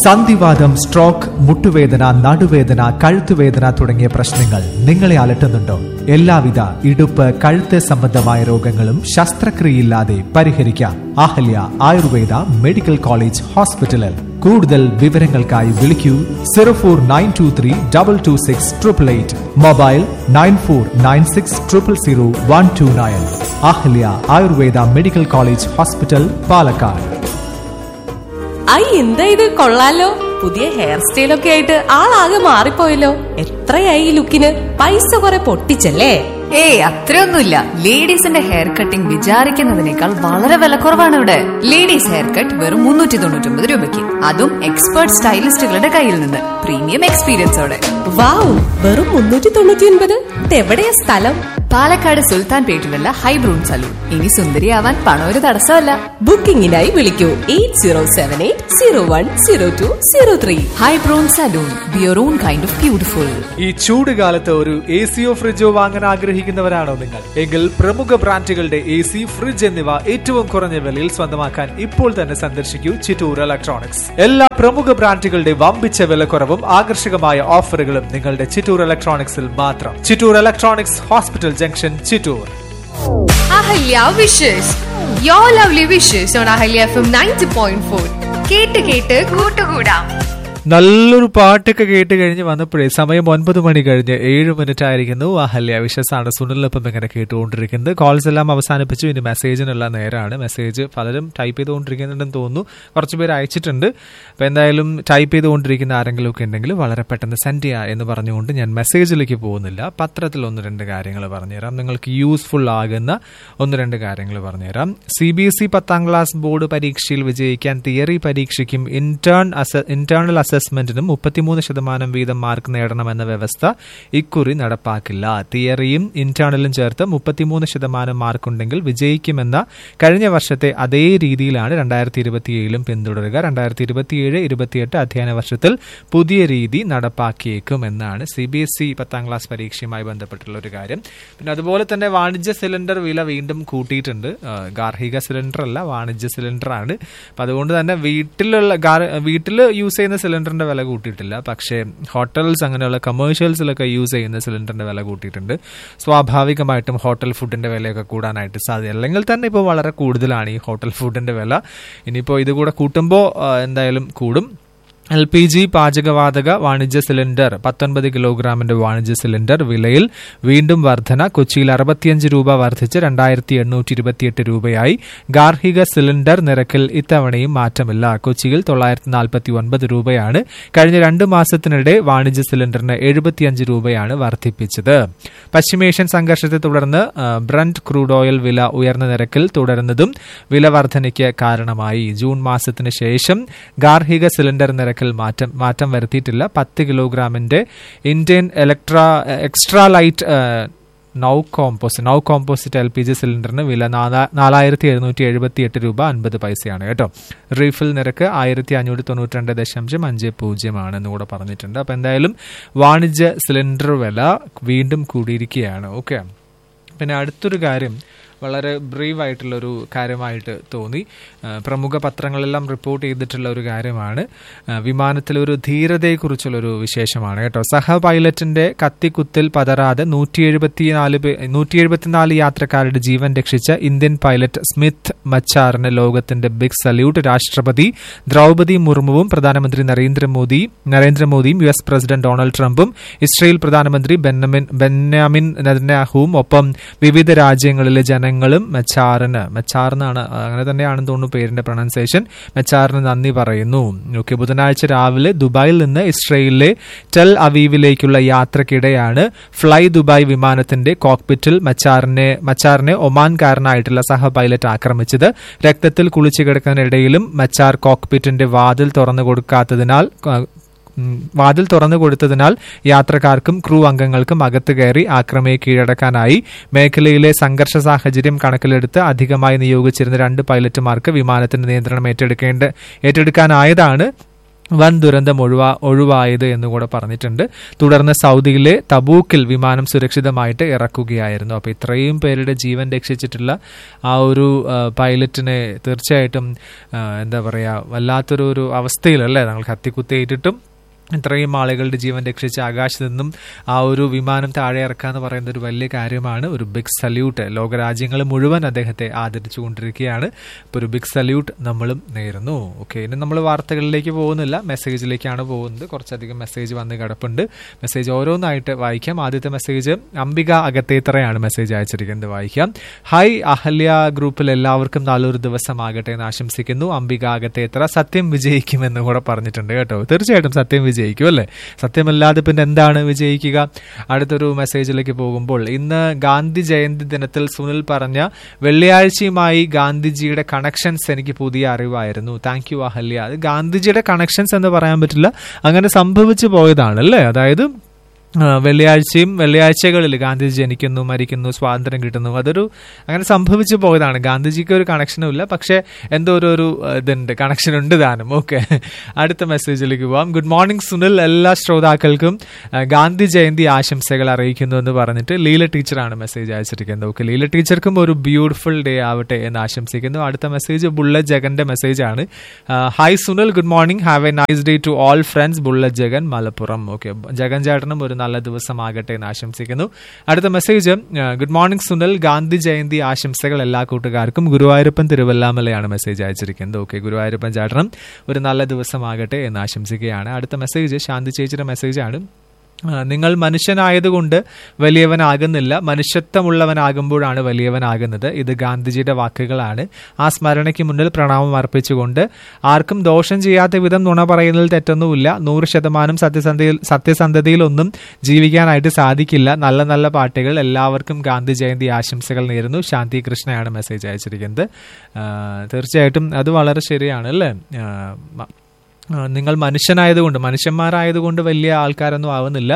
സന്ധിവാദം സ്ട്രോക്ക് മുട്ടുവേദന നടുവേദന കഴുത്തുവേദന തുടങ്ങിയ പ്രശ്നങ്ങൾ നിങ്ങളെ അലട്ടുന്നുണ്ടോ എല്ലാവിധ ഇടുപ്പ് കഴുത്ത് സംബന്ധമായ രോഗങ്ങളും ശസ്ത്രക്രിയയില്ലാതെ പരിഹരിക്കാം അഹല്യ ആയുർവേദ മെഡിക്കൽ കോളേജ് ഹോസ്പിറ്റലിൽ കൂടുതൽ വിവരങ്ങൾക്കായി വിളിക്കൂ zero four nine two three double two six triple eight mobile nine four nine six triple zero one two nine Ahalya Ayurveda medical college hospital Palakkad ഐ എന്താ ഇത് കൊള്ളാലോ പുതിയ ഹെയർ സ്റ്റൈലൊക്കെ ആയിട്ട് ആളാകെ മാറിപ്പോയല്ലോ എത്രയായി ഈ ലുക്കിന് പൈസ കുറെ പൊട്ടിച്ചല്ലേ ഏയ് അത്രയൊന്നുമില്ല ലേഡീസിന്റെ ഹെയർ കട്ടിംഗ് വിചാരിക്കുന്നതിനേക്കാൾ വളരെ വിലക്കുറവാണ് ഇവിടെ ലേഡീസ് ഹെയർ കട്ട് വെറും മുന്നൂറ്റി തൊണ്ണൂറ്റി ഒമ്പത് രൂപയ്ക്ക് അതും എക്സ്പേർട്ട് സ്റ്റൈലിസ്റ്റുകളുടെ കയ്യിൽ നിന്ന് പ്രീമിയം എക്സ്പീരിയൻസോടെ വാവ് വെറും മുന്നൂറ്റി തൊണ്ണൂറ്റി ഒൻപത് ഇതെവിടെയാ സ്ഥലം പാലക്കാട് സുൽത്താൻ പേട്ടിലുള്ള ഹൈബ്രൂൺ സലൂൺ ഇനി സുന്ദരിയാവാൻ പണം ഒരു തടസ്സമല്ല ബുക്കിംഗിനായി വിളിക്കൂ eight zero seven eight zero one zero two zero three ഹൈബ്രൂൺ salon bear on kind of beautiful ഈ ചൂട് കാലത്ത് ഒരു എ സിയോ ഫ്രിഡ്ജോ വാങ്ങാൻ ആഗ്രഹിക്കുന്നവരാണോ നിങ്ങൾ എങ്കിൽ പ്രമുഖ ബ്രാൻഡുകളുടെ എ സി ഫ്രിഡ്ജ് എന്നിവ ഏറ്റവും കുറഞ്ഞ വിലയിൽ സ്വന്തമാക്കാൻ ഇപ്പോൾ തന്നെ സന്ദർശിക്കൂ ചിറ്റൂർ ഇലക്ട്രോണിക്സ് എല്ലാ പ്രമുഖ ബ്രാൻഡുകളുടെ വമ്പിച്ച വിലക്കുറവും ആകർഷകമായ ഓഫറുകളും നിങ്ങളുടെ ചിറ്റൂർ ഇലക്ട്രോണിക്സിൽ മാത്രം Chittur electronics hospital junction Chittur Ahalya wishes your lovely wishes on Ahalya F M ninety point four കേട്ട് കേട്ട് കൂട്ടുകൂടാം നല്ലൊരു പാട്ടൊക്കെ കേട്ട് കഴിഞ്ഞ് വന്നപ്പോഴേ സമയം ഒൻപത് മണി കഴിഞ്ഞ് ഏഴ് മിനിറ്റ് ആയിരിക്കുന്നു അഹല്യ വിശ്വസാണ് സുനിലൊപ്പം ഇങ്ങനെ കേട്ടുകൊണ്ടിരിക്കുന്നത് കോൾസ് എല്ലാം അവസാനിപ്പിച്ചു ഇനി മെസ്സേജിനുള്ള നേരമാണ് മെസ്സേജ് പലരും ടൈപ്പ് ചെയ്തുകൊണ്ടിരിക്കുന്നുണ്ടെന്ന് തോന്നുന്നു കുറച്ച് പേര് അയച്ചിട്ടുണ്ട് അപ്പോൾ എന്തായാലും ടൈപ്പ് ചെയ്തുകൊണ്ടിരിക്കുന്ന ആരെങ്കിലും ഒക്കെ ഉണ്ടെങ്കിൽ വളരെ പെട്ടെന്ന് സെൻഡ് ചെയ്യുക എന്ന് പറഞ്ഞുകൊണ്ട് ഞാൻ മെസ്സേജിലേക്ക് പോകുന്നില്ല പത്രത്തിൽ ഒന്ന് രണ്ട് കാര്യങ്ങൾ പറഞ്ഞുതരാം നിങ്ങൾക്ക് യൂസ്ഫുൾ ആകുന്ന ഒന്ന് രണ്ട് കാര്യങ്ങൾ പറഞ്ഞുതരാം സി ബി എസ് ഇ പത്താം ക്ലാസ് ബോർഡ് പരീക്ഷയിൽ വിജയിക്കാൻ തിയറി പരീക്ഷയ്ക്കും ഇന്റേൺ ഇന്റേണൽ അസസ്മെന്റിനും മുപ്പത്തിമൂന്ന് ശതമാനം വീതം മാർക്ക് നേടണമെന്ന വ്യവസ്ഥ ഇക്കുറി നടപ്പാക്കില്ല തിയറിയും ഇന്റേണലും ചേർത്ത് മുപ്പത്തിമൂന്ന് ശതമാനം മാർക്കുണ്ടെങ്കിൽ വിജയിക്കുമെന്ന കഴിഞ്ഞ വർഷത്തെ അതേ രീതിയിലാണ് രണ്ടായിരത്തി ഇരുപത്തിയേഴിലും പിന്തുടരുക രണ്ടായിരത്തി ഇരുപത്തിയേഴ് ഇരുപത്തിയെട്ട് അധ്യയന വർഷത്തിൽ പുതിയ രീതി നടപ്പാക്കിയേക്കും എന്നാണ് സി ബി എസ് ഇ പത്താം ക്ലാസ് പരീക്ഷയുമായി ബന്ധപ്പെട്ടുള്ള ഒരു കാര്യം പിന്നെ അതുപോലെ തന്നെ വാണിജ്യ സിലിണ്ടർ വില വീണ്ടും കൂട്ടിയിട്ടുണ്ട് ആ, ഗാർഹിക സിലിണ്ടർ അല്ല വാണിജ്യ സിലിണ്ടർ ആണ് അപ്പം അതുകൊണ്ട് തന്നെ വീട്ടിലുള്ള വീട്ടിൽ യൂസ് ചെയ്യുന്ന സിലിണ്ടറിന്റെ വില കൂട്ടിയിട്ടില്ല പക്ഷേ ഹോട്ടൽസ് അങ്ങനെയുള്ള കമേഴ്ഷ്യൽസിലൊക്കെ യൂസ് ചെയ്യുന്ന സിലിണ്ടറിന്റെ വില കൂട്ടിയിട്ടുണ്ട് സ്വാഭാവികമായിട്ടും ഹോട്ടൽ ഫുഡിന്റെ വിലയൊക്കെ കൂടാനായിട്ട് സാധ്യത അല്ലെങ്കിൽ തന്നെ ഇപ്പോൾ വളരെ കൂടുതലാണ് ഈ ഹോട്ടൽ ഫുഡിന്റെ വില ഇനിയിപ്പോൾ ഇത് കൂടെ കൂട്ടുമ്പോൾ എന്തായാലും കൂടും എൽ പി ജി പാചകവാതക വാണിജ്യ സിലിണ്ടർ പത്തൊൻപത് കിലോഗ്രാമിന്റെ വാണിജ്യ സിലിണ്ടർ വിലയിൽ വീണ്ടും വർധന കൊച്ചിയിൽ അറുപത്തിയഞ്ച് രൂപ വർദ്ധിച്ച് രണ്ടായിരത്തി എണ്ണൂറ്റി ഇരുപത്തിയെട്ട് രൂപയായി ഗാർഹിക സിലിണ്ടർ നിരക്കിൽ ഇത്തവണയും മാറ്റമില്ല കൊച്ചിയിൽ തൊള്ളായിരത്തി നാൽപ്പത്തി ഒൻപത് രൂപയാണ് കഴിഞ്ഞ രണ്ട് മാസത്തിനിടെ വാണിജ്യ സിലിണ്ടറിന് എഴുപത്തിയഞ്ച് രൂപയാണ് വർദ്ധിപ്പിച്ചത് പശ്ചിമേഷ്യൻ സംഘർഷത്തെ തുടർന്ന് ആ, ബ്രന്റ് ക്രൂഡ് ഓയിൽ വില ഉയർന്ന നിരക്കിൽ തുടരുന്നതും വില വർധനയ്ക്ക് കാരണമായി ജൂൺ മാസത്തിന് ശേഷം ഗാർഹിക സിലിണ്ടർ നിരക്കിൽ മാറ്റം മാറ്റം വരുത്തിയിട്ടില്ല പത്ത് കിലോഗ്രാമിന്റെ ഇന്ത്യൻ ഇലക്ട്രാ എക്സ്ട്രാ ലൈറ്റ് ആ, now composite now composite L P G സിലിണ്ടറിന് വില നാലാ- നാലായിരത്തി എഴുന്നൂറ്റി എഴുപത്തി എട്ട് രൂപ അൻപത് പൈസയാണ് കേട്ടോ റീഫിൽ നിരക്ക് ആയിരത്തി അഞ്ഞൂറ്റി തൊണ്ണൂറ്റി രണ്ട് ദശാംശം അഞ്ച് പൂജ്യമാണ് എന്ന് കൂടെ പറഞ്ഞിട്ടുണ്ട് അപ്പോൾ എന്തായാലും വാണിജ്യ സിലിണ്ടർ വില വീണ്ടും കൂടിയിരിക്കുകയാണ് ഓക്കെ പിന്നെ അടുത്തൊരു കാര്യം വളരെ ബ്രീവ് ആയിട്ടുള്ള ഒരു കാര്യമായിട്ട് തോന്നി ആ, പ്രമുഖ പത്രങ്ങളെല്ലാം റിപ്പോർട്ട് ചെയ്തിട്ടുള്ള ഒരു കാര്യമാണ് ആ, വിമാനത്തിലെ ഒരു ധീരതയെക്കുറിച്ചുള്ള ഒരു വിശേഷമാണ് കേട്ടോ സഹ പൈലറ്റിന്റെ കത്തിക്കുത്തിൽ പതറാതെ നൂറ്റി എഴുപത്തിനാല് നൂറ്റി എഴുപത്തിനാല് യാത്രക്കാരുടെ ജീവൻ രക്ഷിച്ച ഇന്ത്യൻ പൈലറ്റ് സ്മിത്ത് മച്ചാറിന് ലോകത്തിന്റെ ബിഗ് സല്യൂട്ട് രാഷ്ട്രപതി ദ്രൗപതി മുർമുവും പ്രധാനമന്ത്രി നരേന്ദ്രമോദി നരേന്ദ്രമോദിയും യു എസ് പ്രസിഡന്റ് ഡൊണാൾഡ് ട്രംപും ഇസ്രയേൽ പ്രധാനമന്ത്രി ബെന്നമിൻ ബെന്യാമിൻ നെതന്യാഹുവും ഒപ്പം വിവിധ രാജ്യങ്ങളിലെ ജനങ്ങളും മെച്ചാറിന് മെച്ചാർ എന്നാണ് അങ്ങനെ തന്നെയാണെന്ന് തോന്നുന്നു പേരിന്റെ പ്രൊണൗൺസിയേഷൻ മെച്ചാറിന് നന്ദി പറയുന്നു ഓക്കെ ബുധനാഴ്ച രാവിലെ ദുബായിൽ നിന്ന് ഇസ്രയേലിലെ ടെൽ അവീവിലേക്കുള്ള യാത്രക്കിടെയാണ് ഫ്ലൈ ദുബായ് വിമാനത്തിന്റെ കോക്പിറ്റിൽ മച്ചാറിനെ മച്ചാറിനെ ഒമാൻകാരനായിട്ടുള്ള സഹ പൈലറ്റ് ആക്രമിച്ചത് രക്തത്തിൽ കുളിച്ചു കിടക്കുന്നതിനിടയിലും മച്ചാർ കോക്പിറ്റിന്റെ വാതിൽ തുറന്നു കൊടുക്കാത്തതിനാൽ ഉം, വാതിൽ തുറന്നു കൊടുത്തതിനാൽ യാത്രക്കാർക്കും ക്രൂ അംഗങ്ങൾക്കും അകത്ത് കയറി ആക്രമിയെ കീഴടക്കാനായി മേഖലയിലെ സംഘർഷ സാഹചര്യം കണക്കിലെടുത്ത് അധികമായി നിയോഗിച്ചിരുന്ന രണ്ട് പൈലറ്റുമാർക്ക് വിമാനത്തിന്റെ നിയന്ത്രണം ഏറ്റെടുക്കേണ്ട ഏറ്റെടുക്കാനായതാണ് വൻ ദുരന്തം ഒഴിവാ ഒഴിവായത് എന്നുകൂടെ പറഞ്ഞിട്ടുണ്ട് തുടർന്ന് സൗദിയിലെ തബൂക്കിൽ വിമാനം സുരക്ഷിതമായിട്ട് ഇറക്കുകയായിരുന്നു അപ്പോൾ ഇത്രയും പേരുടെ ജീവൻ രക്ഷിച്ചിട്ടുള്ള ആ ഒരു ആ, പൈലറ്റിനെ തീർച്ചയായിട്ടും ആ, എന്താ പറയുക വല്ലാത്തൊരു ഒരു അവസ്ഥയിലല്ലേ ഞങ്ങൾ കത്തിക്കുത്തേറ്റിട്ടും ഇത്രയും ആളുകളുടെ ജീവൻ രക്ഷിച്ച് ആകാശത്ത് നിന്നും ആ ഒരു വിമാനം താഴെ ഇറക്കുക എന്ന് പറയുന്നത് ഒരു വലിയ കാര്യമാണ് ഒരു ബിഗ് സല്യൂട്ട് ലോകരാജ്യങ്ങൾ മുഴുവൻ അദ്ദേഹത്തെ ആദരിച്ചു കൊണ്ടിരിക്കുകയാണ് ഇപ്പോൾ ഒരു ബിഗ് സല്യൂട്ട് നമ്മളും നേരുന്നു ഓക്കെ ഇനി നമ്മൾ വാർത്തകളിലേക്ക് പോകുന്നില്ല മെസ്സേജിലേക്കാണ് പോകുന്നത് കുറച്ചധികം മെസ്സേജ് വന്ന് കിടപ്പുണ്ട് മെസ്സേജ് ഓരോന്നായിട്ട് വായിക്കാം ആദ്യത്തെ മെസ്സേജ് അംബിക അകത്തേത്തറയാണ് മെസ്സേജ് അയച്ചിരിക്കുന്നത് വായിക്കാം ഹായ് അഹല്യ ഗ്രൂപ്പിൽ എല്ലാവർക്കും നല്ലൊരു ദിവസമാകട്ടെ എന്ന് ആശംസിക്കുന്നു അംബിക അകത്തേത്തറ സത്യം വിജയിക്കുമെന്ന് കൂടെ പറഞ്ഞിട്ടുണ്ട് കേട്ടോ തീർച്ചയായിട്ടും സത്യം വിജയിക്കും അല്ലേ സത്യമല്ലാതെ പിന്നെ എന്താണ് വിജയിക്കുക അടുത്തൊരു മെസ്സേജിലേക്ക് പോകുമ്പോൾ ഇന്ന് ഗാന്ധി ജയന്തി ദിനത്തിൽ സുനിൽ പറഞ്ഞ വെള്ളിയാഴ്ചയുമായി ഗാന്ധിജിയുടെ കണക്ഷൻസ് എനിക്ക് പുതിയ അറിവായിരുന്നു താങ്ക് യു അഹല്യ അത് ഗാന്ധിജിയുടെ കണക്ഷൻസ് എന്ന് പറയാൻ പറ്റില്ല അങ്ങനെ സംഭവിച്ചു പോയതാണ് അല്ലേ അതായത് ആ, വെള്ളിയാഴ്ചയും വെള്ളിയാഴ്ചകളിൽ ഗാന്ധിജി ജനിക്കുന്നു മരിക്കുന്നു സ്വാതന്ത്ര്യം കിട്ടുന്നു അതൊരു അങ്ങനെ സംഭവിച്ചു പോയതാണ് ഗാന്ധിജിക്ക് ഒരു കണക്ഷനും ഇല്ല പക്ഷേ എന്തോ ഒരു ഒരു ആ, ഇതുണ്ട് കണക്ഷൻ ഉണ്ട് താനും ഓക്കെ അടുത്ത മെസ്സേജിലേക്ക് പോവാം ഗുഡ് മോർണിംഗ് സുനിൽ എല്ലാ ശ്രോതാക്കൾക്കും ആ, ഗാന്ധി ജയന്തി ആശംസകൾ അറിയിക്കുന്നു എന്ന് പറഞ്ഞിട്ട് ലീല ടീച്ചറാണ് മെസ്സേജ് അയച്ചിരിക്കുന്നത് ഓക്കെ ലീല ടീച്ചർക്കും ഒരു ബ്യൂട്ടിഫുൾ ഡേ ആവട്ടെ എന്ന് ആശംസിക്കുന്നു അടുത്ത മെസ്സേജ് ബുള്ളറ്റ് ജഗന്റെ മെസ്സേജ് ആണ് hi Sunil good morning have a nice day to all friends bullet Jagan Malappuram okay Jagan ചേട്ടനും ഒരു നല്ല ദിവസമാകട്ടെ എന്ന് ആശംസിക്കുന്നു അടുത്ത message good morning Sunil Gandhi Jayanti ആശംസകൾ എല്ലാ കൂട്ടുകാർക്കും ഗുരുവായൂരപ്പൻ തിരുവല്ലാമലയാണ് മെസ്സേജ് അയച്ചിരിക്കുന്നത് ഓക്കെ ഗുരുവായൂരപ്പൻ ചേട്ടനും ഒരു നല്ല ദിവസമാകട്ടെ എന്ന് ആശംസിക്കുകയാണ് അടുത്ത മെസ്സേജ് ശാന്തി ചേച്ചിയുടെ മെസ്സേജാണ് ആ, നിങ്ങൾ മനുഷ്യനായതുകൊണ്ട് വലിയവനാകുന്നില്ല മനുഷ്യത്വമുള്ളവനാകുമ്പോഴാണ് വലിയവനാകുന്നത് ഇത് ഗാന്ധിജിയുടെ വാക്കുകളാണ് ആ സ്മരണയ്ക്ക് മുന്നിൽ പ്രണാമം അർപ്പിച്ചുകൊണ്ട് ആർക്കും ദോഷം ചെയ്യാത്ത വിധം നുണ പറയുന്നതിൽ തെറ്റൊന്നുമില്ല നൂറ് ശതമാനം സത്യസന്ധയിൽ സത്യസന്ധതയിലൊന്നും ജീവിക്കാനായിട്ട് സാധിക്കില്ല നല്ല നല്ല പാട്ടുകൾ എല്ലാവർക്കും ഗാന്ധി ജയന്തി ആശംസകൾ നേരുന്നു ശാന്തി കൃഷ്ണയാണ് മെസ്സേജ് അയച്ചിരിക്കുന്നത് ആ, തീർച്ചയായിട്ടും അത് വളരെ ശരിയാണ് അല്ലേ ആ, മ- ആ, നിങ്ങൾ മനുഷ്യനായതുകൊണ്ട് മനുഷ്യന്മാരായതുകൊണ്ട് വലിയ ആൾക്കാരൊന്നും ആവുന്നില്ല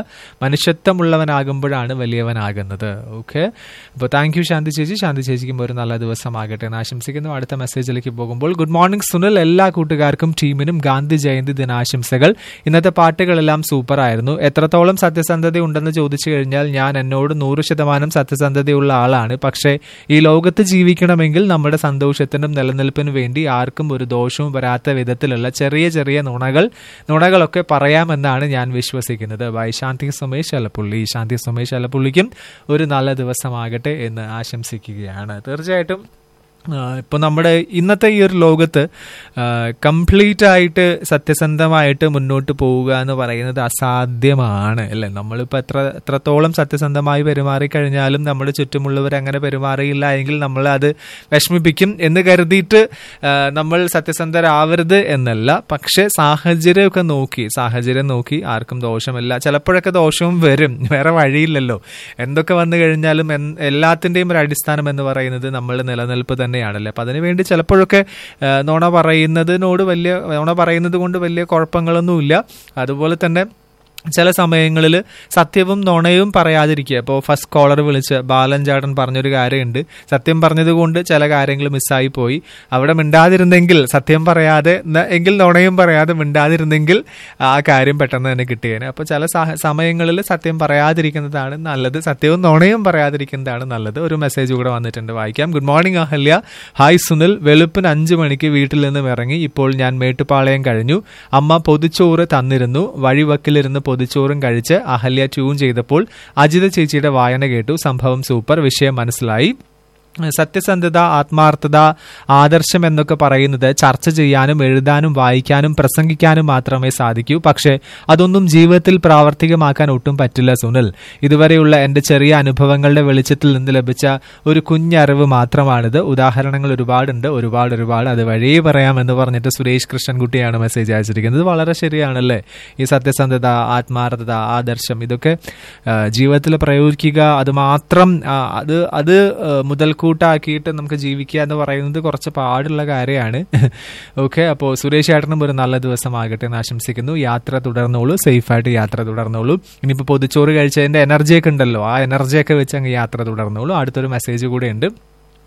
മനുഷ്യത്വമുള്ളവനാകുമ്പോഴാണ് വലിയവനാകുന്നത് ഓക്കെ അപ്പോൾ താങ്ക് യു ശാന്തി ചേച്ചി ശാന്തി ചേച്ചിക്കും ഒരു നല്ല ദിവസമാകട്ടെ എന്ന് ആശംസിക്കുന്നു അടുത്ത മെസ്സേജിലേക്ക് പോകുമ്പോൾ ഗുഡ് മോർണിംഗ് സുനിൽ എല്ലാ കൂട്ടുകാർക്കും ടീമിനും ഗാന്ധി ജയന്തി ദിനാശംസകൾ ഇന്നത്തെ പാട്ടുകളെല്ലാം സൂപ്പർ ആയിരുന്നു എത്രത്തോളം സത്യസന്ധത ഉണ്ടെന്ന് ചോദിച്ചു കഴിഞ്ഞാൽ ഞാൻ എന്നോട് നൂറ് ശതമാനം സത്യസന്ധതയുള്ള ആളാണ് പക്ഷേ ഈ ലോകത്ത് ജീവിക്കണമെങ്കിൽ നമ്മുടെ സന്തോഷത്തിനും നിലനിൽപ്പിനും വേണ്ടി ആർക്കും ഒരു ദോഷവും വരാത്ത വിധത്തിലുള്ള ചെറിയ ചെറിയ നുണകൾ നുണകളൊക്കെ പറയാമെന്നാണ് ഞാൻ വിശ്വസിക്കുന്നത് ബൈ ശാന്തി സുമേഷ് അലപ്പുള്ളി ശാന്തി സുമേഷ് അലപ്പുള്ളിക്കും ഒരു നല്ല ദിവസമാകട്ടെ എന്ന് ആശംസിക്കുകയാണ് തീർച്ചയായിട്ടും ഇപ്പോൾ നമ്മുടെ ഇന്നത്തെ ഈ ഒരു ലോകത്ത് കംപ്ലീറ്റ് ആയിട്ട് സത്യസന്ധമായിട്ട് മുന്നോട്ട് പോവുക എന്ന് പറയുന്നത് അസാധ്യമാണ് അല്ലേ നമ്മളിപ്പോൾ എത്ര എത്രത്തോളം സത്യസന്ധമായി പെരുമാറിക്കഴിഞ്ഞാലും നമ്മുടെ ചുറ്റുമുള്ളവർ അങ്ങനെ പെരുമാറിയില്ല എങ്കിൽ നമ്മൾ അത് വിഷമിപ്പിക്കും എന്ന് കരുതിയിട്ട് ആ, നമ്മൾ സത്യസന്ധരാവരുത് എന്നല്ല പക്ഷെ സാഹചര്യമൊക്കെ നോക്കി സാഹചര്യം നോക്കി ആർക്കും ദോഷമില്ല ചിലപ്പോഴൊക്കെ ദോഷവും വരും വേറെ വഴിയില്ലല്ലോ എന്തൊക്കെ വന്നു കഴിഞ്ഞാലും എൻ- എല്ലാത്തിൻ്റെയും ഒരു അടിസ്ഥാനം എന്ന് പറയുന്നത് നമ്മൾ നിലനിൽപ്പ് തന്നെയാണല്ലേ അപ്പം അതിനുവേണ്ടി ചിലപ്പോഴൊക്കെ ആ, നുണ പറയുന്നതിനോട് വലിയ നുണ പറയുന്നത് കൊണ്ട് വലിയ കുഴപ്പങ്ങളൊന്നുമില്ല അതുപോലെ തന്നെ ചില സമയങ്ങളിൽ സത്യവും നുണയും പറയാതിരിക്കുക ഇപ്പോൾ ഫസ്റ്റ് കോളർ വിളിച്ച് ബാലൻ ചാടൻ പറഞ്ഞൊരു കാര്യമുണ്ട് സത്യം പറഞ്ഞതുകൊണ്ട് ചില കാര്യങ്ങൾ മിസ്സായി പോയി അവിടെ മിണ്ടാതിരുന്നെങ്കിൽ സത്യം പറയാതെ ന- എങ്കിൽ നുണയും പറയാതെ മിണ്ടാതിരുന്നെങ്കിൽ ആ കാര്യം പെട്ടെന്ന് തന്നെ കിട്ടിയേനെ അപ്പോൾ ചില സാഹ- സമയങ്ങളിൽ സത്യം പറയാതിരിക്കുന്നതാണ് നല്ലത് സത്യവും നുണയും പറയാതിരിക്കുന്നതാണ് നല്ലത് ഒരു മെസ്സേജ് കൂടെ വന്നിട്ടുണ്ട് വായിക്കാം good morning Ahalya hi Sunil വെളുപ്പിന് അഞ്ച് മണിക്ക് വീട്ടിൽ നിന്നും ഇറങ്ങി ഇപ്പോൾ ഞാൻ മേട്ടുപാളയം കഴിഞ്ഞു അമ്മ പൊതിച്ചോറ് തന്നിരുന്നു വഴിവക്കിലിരുന്ന് പൊതിച്ചോറും കഴിച്ച് അഹല്യ ട്യൂൺ ചെയ്തപ്പോൾ അജിത ചേച്ചിയുടെ വായന കേട്ടു സംഭവം സൂപ്പർ വിഷയം മനസ്സിലായി സത്യസന്ധത ആത്മാർത്ഥത ആദർശം എന്നൊക്കെ പറയുന്നത് ചർച്ച ചെയ്യാനും എഴുതാനും വായിക്കാനും പ്രസംഗിക്കാനും മാത്രമേ സാധിക്കൂ പക്ഷേ അതൊന്നും ജീവിതത്തിൽ പ്രാവർത്തികമാക്കാൻ ഒട്ടും പറ്റില്ല സുനിൽ ഇതുവരെയുള്ള എൻ്റെ ചെറിയ അനുഭവങ്ങളുടെ വെളിച്ചത്തിൽ നിന്ന് ലഭിച്ച ഒരു കുഞ്ഞറിവ് മാത്രമാണിത് ഉദാഹരണങ്ങൾ ഒരുപാടുണ്ട് ഒരുപാട് ഒരുപാട് അത് വഴിയേ പറയാമെന്ന് പറഞ്ഞിട്ട് സുരേഷ് കൃഷ്ണൻകുട്ടിയാണ് മെസ്സേജ് അയച്ചിരിക്കുന്നത് വളരെ ശരിയാണല്ലേ ഈ സത്യസന്ധത ആത്മാർത്ഥത ആദർശം ഇതൊക്കെ ആ, ജീവിതത്തിൽ പ്രയോഗിക്കുക അത് മാത്രം ആ, അത് അത് ആ, മുതൽക്കൂട്ടാക്കിയിട്ട് നമുക്ക് ജീവിക്കുക എന്ന് പറയുന്നത് കുറച്ച് പാടുള്ള കാര്യമാണ് ഓക്കെ അപ്പോൾ സുരേഷ് ചേട്ടനും ഒരു നല്ല ദിവസമാകട്ടെ എന്ന് ആശംസിക്കുന്നു യാത്ര തുടർന്നോളൂ സേഫായിട്ട് യാത്ര തുടർന്നോളൂ ഇനിയിപ്പോൾ പൊതിച്ചോറ് കഴിച്ചതിൻ്റെ എനർജിയൊക്കെ ഉണ്ടല്ലോ ആ എനർജിയൊക്കെ വെച്ച് അങ്ങ് യാത്ര തുടർന്നോളൂ അടുത്തൊരു മെസ്സേജ് കൂടെ ഉണ്ട്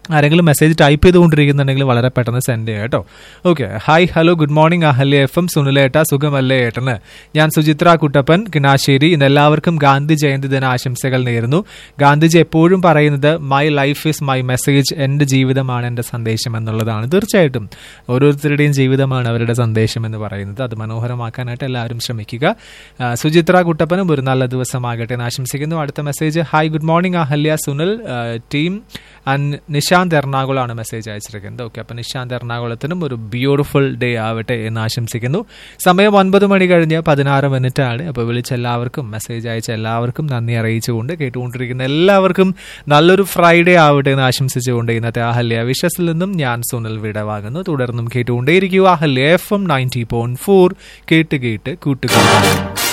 ആരെങ്കിലും മെസ്സേജ് ടൈപ്പ് ചെയ്തുകൊണ്ടിരിക്കുന്നുണ്ടെങ്കിൽ വളരെ പെട്ടെന്ന് സെൻഡ് ചെയ്യാം കേട്ടോ okay hi hello good morning Ahalya F M സുനിലേട്ട സുഖമല്ലേ ഏട്ടന് ഞാൻ സുചിത്ര കുട്ടപ്പൻ കിണാശ്ശേരി ഇന്ന് എല്ലാവർക്കും ഗാന്ധി ജയന്തി ദിന ആശംസകൾ നേരുന്നു ഗാന്ധിജി എപ്പോഴും പറയുന്നത് my life is my message എൻ്റെ ജീവിതമാണ് എൻ്റെ സന്ദേശം എന്നുള്ളതാണ് തീർച്ചയായിട്ടും ഓരോരുത്തരുടെയും ജീവിതമാണ് അവരുടെ സന്ദേശം എന്ന് പറയുന്നത് അത് മനോഹരമാക്കാനായിട്ട് എല്ലാവരും ശ്രമിക്കുക ആ, സുചിത്ര കുട്ടപ്പനും ഒരു നല്ല ദിവസമാകട്ടെ എന്ന് ആശംസിക്കുന്നു അടുത്ത message hi good morning Ahalya Sunil ആ, ടീം ആൻഡ് നിശാന്ത് എറണാകുളമാണ് മെസ്സേജ് അയച്ചിരിക്കുന്നത് ഓക്കെ അപ്പം നിശാന്ത് എറണാകുളത്തിനും ഒരു ബ്യൂട്ടിഫുൾ ഡേ ആവട്ടെ എന്ന് ആശംസിക്കുന്നു സമയം ഒൻപത് മണി കഴിഞ്ഞ് പതിനാറ് മിനിറ്റ് ആണ് അപ്പോൾ വിളിച്ച എല്ലാവർക്കും മെസ്സേജ് അയച്ച എല്ലാവർക്കും നന്ദി അറിയിച്ചുകൊണ്ട് കേട്ടുകൊണ്ടിരിക്കുന്ന എല്ലാവർക്കും നല്ലൊരു ഫ്രൈഡേ ആവട്ടെ എന്ന് ആശംസിച്ചുകൊണ്ട് ഇന്നത്തെ അഹല്യ വിഷസിൽ നിന്നും ഞാൻ സുനിൽ വിടവാകുന്നു തുടർന്നും കേട്ടുകൊണ്ടേയിരിക്കുക Ahalya F M ninety point four കേട്ട് കേട്ട് കൂട്ടുകാർ